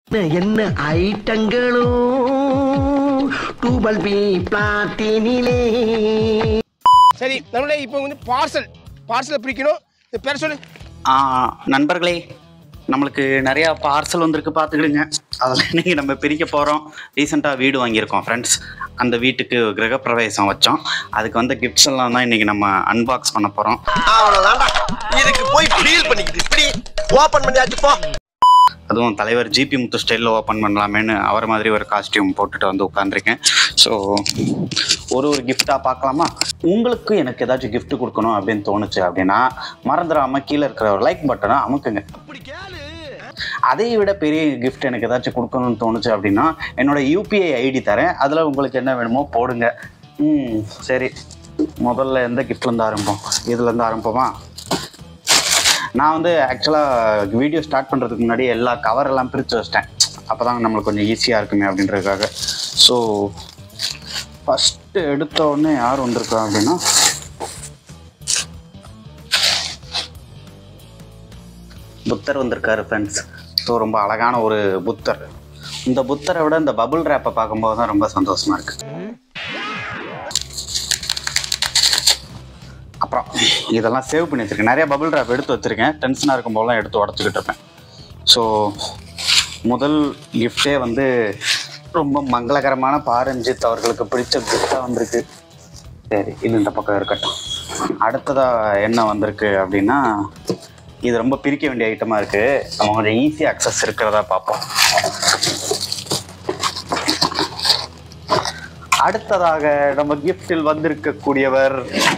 என்ன ஐட்டங்களோ டூபல் பி பிளாட்டினிலே சரி நம்மளே இப்போ வந்து பார்சல் பார்சலை பிரிக்கணும் இந்த பேர் சொல்லு ஆ, நண்பர்களே நம்மளுக்கு நிறைய பார்சல் வந்திருக்கு பார்த்துக்கிடுங்க அதில் இன்னைக்கு நம்ம பிரிக்க போகிறோம் ரீசெண்டாக வீடு வாங்கியிருக்கோம் ஃப்ரெண்ட்ஸ் அந்த வீட்டுக்கு கிரகப்பிரவேசம் வச்சோம் அதுக்கு வந்த கிஃப்ட்ஸ் எல்லாம் தான் இன்னைக்கு நம்ம அன்பாக்ஸ் பண்ண போகிறோம் அவ்வளவுதான்டா இதுக்கு போய் ஃபீல் பண்ணிக்கிட்டு இப்படி ஓபன் பண்ணியாச்சு போ அதுவும் தலைவர் ஜிபி முத்து ஸ்டைலில் ஓப்பன் பண்ணலாமேன்னு அவர் மாதிரி ஒரு காஸ்டியூம் போட்டுட்டு வந்து உட்காந்துருக்கேன் ஸோ ஒரு ஒரு கிஃப்டாக பார்க்கலாமா உங்களுக்கு எனக்கு ஏதாச்சும் gift கொடுக்கணும் அப்படின்னு தோணுச்சு அப்படின்னா மறந்துடாம கீழே இருக்கிற ஒரு லைக் பட்டனை அமுக்குங்க அதை விட பெரிய gift எனக்கு ஏதாச்சும் கொடுக்கணும்னு தோணுச்சு அப்படின்னா என்னோட யூபிஐ ஐடி தரேன் அதில் உங்களுக்கு என்ன வேணுமோ போடுங்க ம் சரி முதல்ல எந்த கிஃப்ட்லேருந்து ஆரம்பம் இதுலேருந்து ஆரம்பமா நான் வந்து ஆக்சுவலாக வீடியோ ஸ்டார்ட் பண்ணுறதுக்கு முன்னாடி எல்லா கவர் எல்லாம் பிரித்து வச்சிட்டேன் அப்போ தான் நம்மளுக்கு கொஞ்சம் ஈஸியாக இருக்குமே அப்படின்றதுக்காக ஸோ ஃபஸ்ட்டு எடுத்த உடனே யார் வந்திருக்கா அப்படின்னா புத்தர் வந்திருக்காரு ஃப்ரெண்ட்ஸ் ஸோ ரொம்ப அழகான ஒரு புத்தர் இந்த புத்தரை விட இந்த பபுள் ரேப்பை பார்க்கும்போது தான் ரொம்ப சந்தோஷமா இருக்கு அப்புறம் இதெல்லாம் சேவ் பண்ணி வச்சிருக்கேன் நிறைய பபுள் ரேப் எடுத்து வச்சிருக்கேன் டென்ஷனாக இருக்கும் போதெல்லாம் எடுத்து உடச்சிக்கிட்டு இருப்பேன் ஸோ முதல் கிஃப்டே வந்து ரொம்ப மங்களகரமான பாரஞ்சித் அவர்களுக்கு பிடிச்ச கிஃப்டாக வந்திருக்கு சரி இது இந்த பக்கம் இருக்கட்டும் அடுத்ததாக என்ன வந்திருக்கு அப்படின்னா இது ரொம்ப பிரிக்க வேண்டிய ஐட்டமாக இருக்குது நம்ம கொஞ்சம் ஈஸி அக்சஸ் இருக்கிறதா பார்ப்போம் அடுத்ததாக நம்ம கிஃப்டில் வந்திருக்கக்கூடியவர்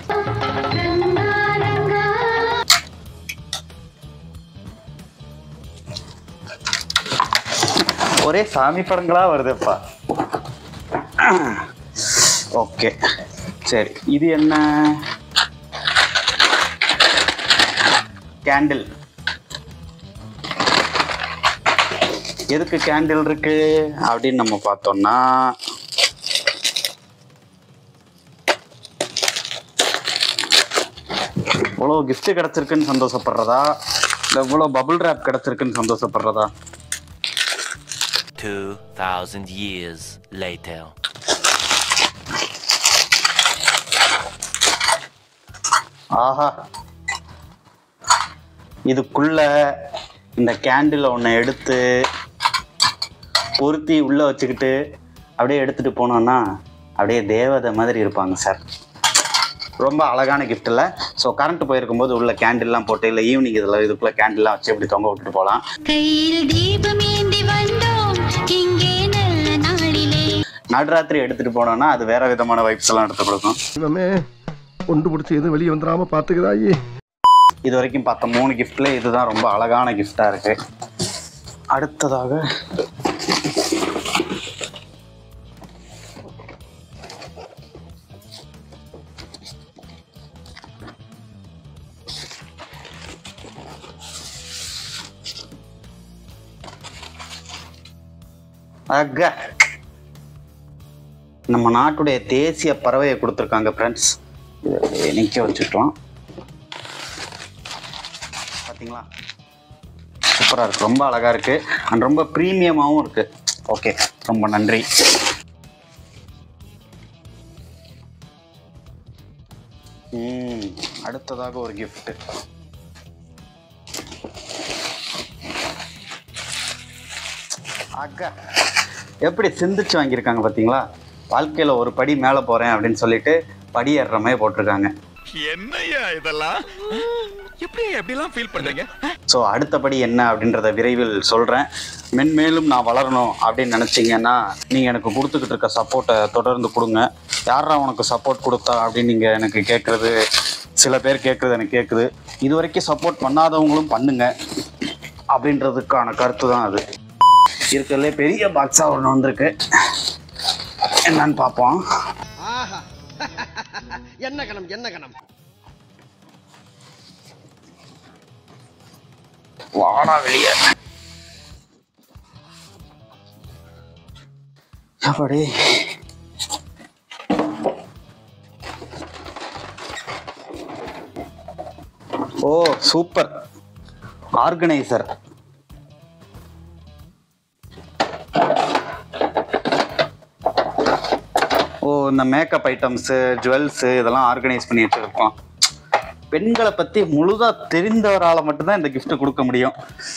ஒரே சாமி படங்களா வருதுப்பா ஓகே சரி இது என்ன கேண்டில் எதுக்கு கேண்டில் இருக்கு அப்படின்னு நம்ம பார்த்தோம்னா இவ்வளோ gift கிடைச்சிருக்குன்னு சந்தோஷப்படுறதா இல்லை இவ்வளோ பபுள் ரேப் கிடைச்சிருக்குன்னு சந்தோஷப்படுறதா 2,000 years later. ஆஹா இதுக்குள்ள இந்த கேண்டில் ஒன்று எடுத்து பொருத்தி உள்ளே வச்சுக்கிட்டு அப்படியே எடுத்துகிட்டு போனோன்னா அப்படியே தேவதை மாதிரி இருப்பாங்க சார் ரொம்ப அழகான gift இல்லை ஸோ கரண்ட் போயிருக்கும்போது உள்ள கேண்டில்லாம் போட்டு இல்லை ஈவினிங் இதில் இதுக்குள்ளே கேண்டில்லாம் வச்சு இப்படி தொங்க விட்டுட்டு போகலாம் கையில் தீபம் ஏந்தி வந்தோம் இங்கே நல்ல நாளிலே நடுராத்திரி எடுத்துகிட்டு போனோன்னா அது வேற விதமான வைப்ஸ் எல்லாம் எடுத்து கொடுக்கும் இவமே கொண்டு பிடிச்சி எதுவும் வெளியே வந்துடாம பாத்துக்கிறாயே இது வரைக்கும் பார்த்த மூணு கிஃப்ட்ல இதுதான் ரொம்ப அழகான கிஃப்டா இருக்கு அடுத்ததாக அக்க நம்ம நாட்டுடைய தேசிய பறவையை கொடுத்துருக்காங்க ஃப்ரெண்ட்ஸ் இதை நிற்க வச்சுக்கலாம் பார்த்தீங்களா சூப்பராக இருக்கு ரொம்ப அழகாக இருக்கு அண்ட் ரொம்ப ப்ரீமியமாகவும் இருக்கு ஓகே ரொம்ப நன்றி ம், அடுத்ததாக ஒரு gift அக்கா எப்படி சிந்திச்சு வாங்கியிருக்காங்க பார்த்தீங்களா வாழ்க்கையில் ஒரு படி மேலே போகிறேன் அப்படின்னு சொல்லிட்டு படி ஏறுற மாதிரி போட்டிருக்காங்க என்னய்யா இதெல்லாம் எப்படி எப்படிலாம் ஃபீல் பண்றீங்க ஸோ அடுத்தபடி என்ன அப்படின்றத விரைவில் சொல்கிறேன் மென்மேலும் நான் வளரணும் அப்படின்னு நினச்சிங்கன்னா நீங்கள் எனக்கு கொடுத்துக்கிட்டு இருக்க சப்போர்ட்டை தொடர்ந்து கொடுங்க யாரா உனக்கு சப்போர்ட் கொடுத்தா அப்படின்னு நீங்கள் எனக்கு கேட்குறது சில பேர் கேட்குறது எனக்கு கேட்குது இது வரைக்கும் சப்போர்ட் பண்ணாதவங்களும் பண்ணுங்க அப்படின்றதுக்கான கருத்து தான் அது இருக்கிறதுலே பெரிய பாக்ஸாக ஒன்று வந்திருக்கு என்னன்னு பார்ப்போம் ஆஹா என்ன கணம் என்ன கணம் வாடா வெளியே அப்படி ஓ சூப்பர் ஆர்கனைசர் இப்போது இந்த மேக்கப் ஐட்டம்ஸு ஜுவல்ஸு இதெல்லாம் ஆர்கனைஸ் பண்ணி வச்சுருக்கோம் பெண்களை பற்றி முழுதாக தெரிந்தவரால் மட்டும்தான் இந்த gift கொடுக்க முடியும்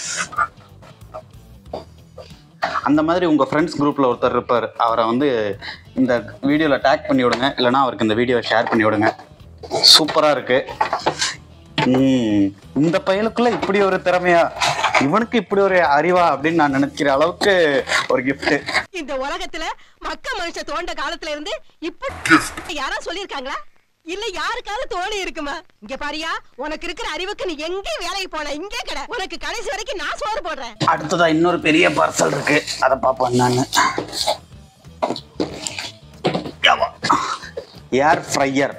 அந்த மாதிரி உங்கள் ஃப்ரெண்ட்ஸ் குரூப்பில் ஒருத்தர் இருப்பார் அவரை வந்து இந்த வீடியோவில் டேக் பண்ணி விடுங்க இல்லைனா அவருக்கு இந்த வீடியோவை ஷேர் பண்ணி விடுங்க சூப்பராக இருக்கு ம், இந்த பயலுக்குள்ள இப்படி ஒரு திறமையா இவனுக்கு இப்படி ஒரு அறிவா அப்படின்னு நான் நினைக்கிற அளவுக்கு ஒரு gift இந்த உலகத்துல மக்க மனுஷ தோண்ட காலத்துல இருந்து இப்ப யாரா சொல்லிருக்காங்களா இல்ல யாருக்காவது தோணி இருக்குமா இங்க பாரியா உனக்கு இருக்கிற அறிவுக்கு நீ எங்க வேலைக்கு போன இங்கே கிட உனக்கு கடைசி வரைக்கும் நான் சோறு போடுறேன் அடுத்ததா இன்னொரு பெரிய பார்சல் இருக்கு அதை பார்ப்போம் நான் ஏர் ஃப்ரையர்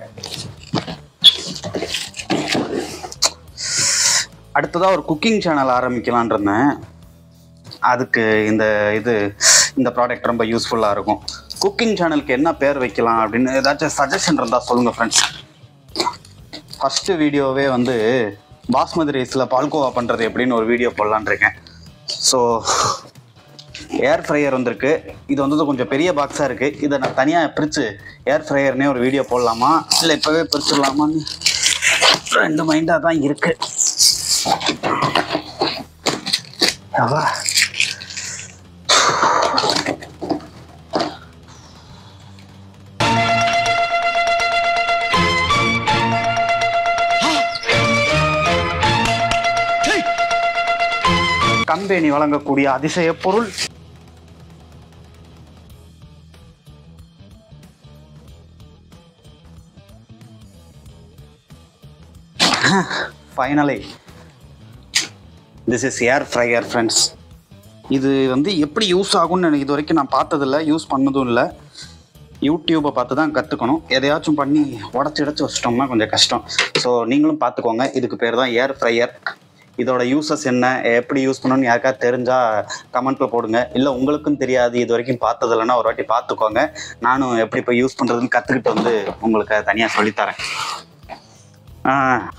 அடுத்ததா ஒரு குக்கிங் சேனல் ஆரம்பிக்கலான் இருந்தேன் அதுக்கு இந்த இது இந்த ப்ராடக்ட் ரொம்ப யூஸ்ஃபுல்லாக இருக்கும் குக்கிங் சேனலுக்கு என்ன பேர் வைக்கலாம் அப்படின்னு ஏதாச்சும் சஜஷன் இருந்தால் சொல்லுங்கள் ஃப்ரெண்ட்ஸ் ஃபஸ்ட்டு வீடியோவே வந்து பாஸ்மதி ரைஸில் பால்கோவா பண்ணுறது எப்படின்னு ஒரு வீடியோ போடலான்னு இருக்கேன் ஸோ ஏர் ஃப்ரையர் வந்திருக்கு இது வந்து கொஞ்சம் பெரிய பாக்ஸாக இருக்குது இதை நான் தனியாக பிரித்து ஏர் ஃப்ரையர்னே ஒரு வீடியோ போடலாமா இல்லை இப்போவே பிரிச்சிடலாமான்னு ரெண்டு மைண்டாக தான் இருக்குது அவா கம்பெனி வழங்கக்கூடிய அதிசய பொருள் finally this is air fryer friends இது வந்து எப்படி யூஸ் ஆகும்னு எனக்கு இது வரைக்கும் நான் பார்த்ததில்ல யூஸ் பண்ணதும் இல்லை யூடியூப்பை பார்த்து தான் கற்றுக்கணும் எதையாச்சும் பண்ணி உடச்சி உடச்சி வச்சிட்டோம்னா கொஞ்சம் கஷ்டம் ஸோ நீங்களும் பார்த்துக்கோங்க இதுக்கு பேர் தான் ஏர் ஃப்ரையர் இதோட யூசஸ் என்ன எப்படி யூஸ் பண்ணணும்னு யாருக்காவது தெரிஞ்சால் கமெண்ட்டில் போடுங்க இல்லை உங்களுக்கும் தெரியாது இது வரைக்கும் பார்த்ததில்லைன்னா ஒரு வாட்டி பார்த்துக்கோங்க நானும் எப்படி இப்போ யூஸ் பண்ணுறதுன்னு கற்றுக்கிட்டு வந்து உங்களுக்கு தனியாக சொல்லித்தரேன் ஆ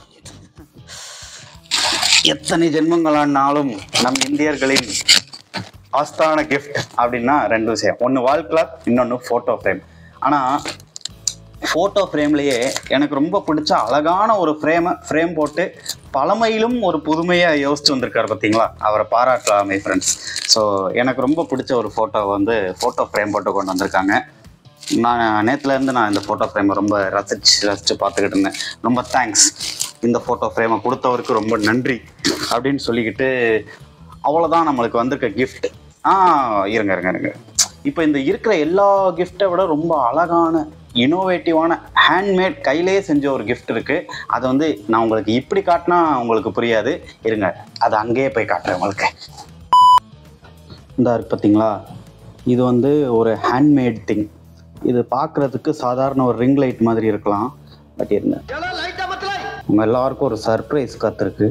எத்தனை ஜென்மங்களானாலும் நம் இந்தியர்களின் ஆஸ்தான கிஃப்ட் அப்படின்னா ரெண்டு விஷயம் ஒன்று வால் கிளாக் இன்னொன்று ஃபோட்டோ ஃப்ரேம் ஆனால் ஃபோட்டோ ஃப்ரேம்லேயே எனக்கு ரொம்ப பிடிச்ச அழகான ஒரு ஃப்ரேமை ஃப்ரேம் போட்டு பழமையிலும் ஒரு புதுமையாக யோசிச்சு வந்திருக்காரு பார்த்தீங்களா அவரை பாராட்டலாமே ஃப்ரெண்ட்ஸ் ஸோ எனக்கு ரொம்ப பிடிச்ச ஒரு ஃபோட்டோ வந்து ஃபோட்டோ ஃப்ரேம் போட்டு கொண்டு வந்திருக்காங்க நான் நேற்றுலேருந்து நான் இந்த ஃபோட்டோ ஃப்ரேமை ரொம்ப ரசிச்சு ரசித்து பார்த்துக்கிட்டு இருந்தேன் ரொம்ப தேங்க்ஸ் இந்த ஃபோட்டோ ஃப்ரேமை கொடுத்தவருக்கு ரொம்ப நன்றி அப்படின்னு சொல்லிக்கிட்டு அவ்வளோதான் நம்மளுக்கு வந்திருக்க கிஃப்ட் ஆ இருங்க இருங்க இருங்க இப்போ இந்த இருக்கிற எல்லா கிஃப்ட்டை விட ரொம்ப அழகான இனோவேட்டிவான ஹேண்ட்மேட் கையிலே செஞ்ச ஒரு gift இருக்குது அதை வந்து நான் உங்களுக்கு இப்படி காட்டினா உங்களுக்கு புரியாது இருங்க அதை அங்கேயே போய் காட்டுறேன் உங்களுக்கு இந்த இருக்கு பார்த்தீங்களா இது வந்து ஒரு ஹேண்ட்மேட் திங் இது பார்க்குறதுக்கு சாதாரண ஒரு ரிங் லைட் மாதிரி இருக்கலாம் பட் இருங்க உங்க எல்லாருக்கும் ஒரு சர்ப்ரைஸ் காத்திருக்கு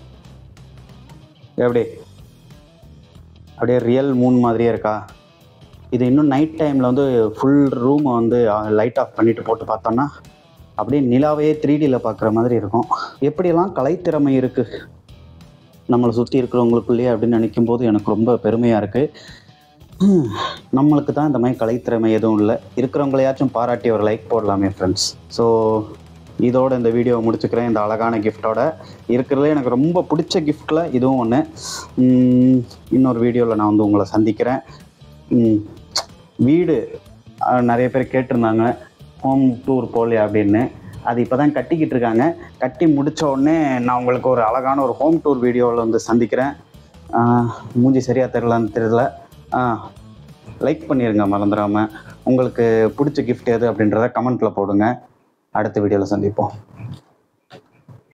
எப்படி அப்படியே ரியல் மூன் மாதிரியே இருக்கா இது இன்னும் நைட் டைமில் வந்து ஃபுல் ரூமை வந்து லைட் ஆஃப் பண்ணிட்டு போட்டு பார்த்தோன்னா அப்படியே நிலாவையே த்ரீ டியில் பார்க்குற மாதிரி இருக்கும் எப்படியெல்லாம் கலைத்திறமை இருக்குது நம்மளை சுற்றி இருக்கிறவங்களுக்குள்ளேயே அப்படின்னு நினைக்கும் போது எனக்கு ரொம்ப பெருமையாக இருக்குது நம்மளுக்கு தான் இந்த மாதிரி கலைத்திறமை எதுவும் இல்லை இருக்கிறவங்களையாச்சும் பாராட்டி ஒரு லைக் போடலாமே ஃப்ரெண்ட்ஸ் ஸோ இதோட இந்த வீடியோவை முடிச்சுக்கிறேன் இந்த அழகான கிஃப்டோட இருக்கிறதுல எனக்கு ரொம்ப பிடிச்ச கிஃப்டில் இதுவும் ஒன்று இன்னொரு வீடியோவில் நான் வந்து உங்களை சந்திக்கிறேன் ம், வீடு அஹ், நிறைய பேர் கேட்டிருந்தாங்க ஹோம் டூர் போகலையா அப்படின்னு அது இப்போ தான் கட்டிக்கிட்டு இருக்காங்க கட்டி முடிச்ச உடனே நான் உங்களுக்கு ஒரு அழகான ஒரு ஹோம் டூர் வீடியோவில் வந்து சந்திக்கிறேன் ஆஹ், மூஞ்சி சரியாக தெரிலன்னு தெரியல லைக் பண்ணிடுங்க மறந்துடாமல் உங்களுக்கு பிடிச்ச கிஃப்ட் எது அப்படின்றத கமெண்ட்டில் போடுங்க அடுத்த வீடியோவில் சந்திப்போம்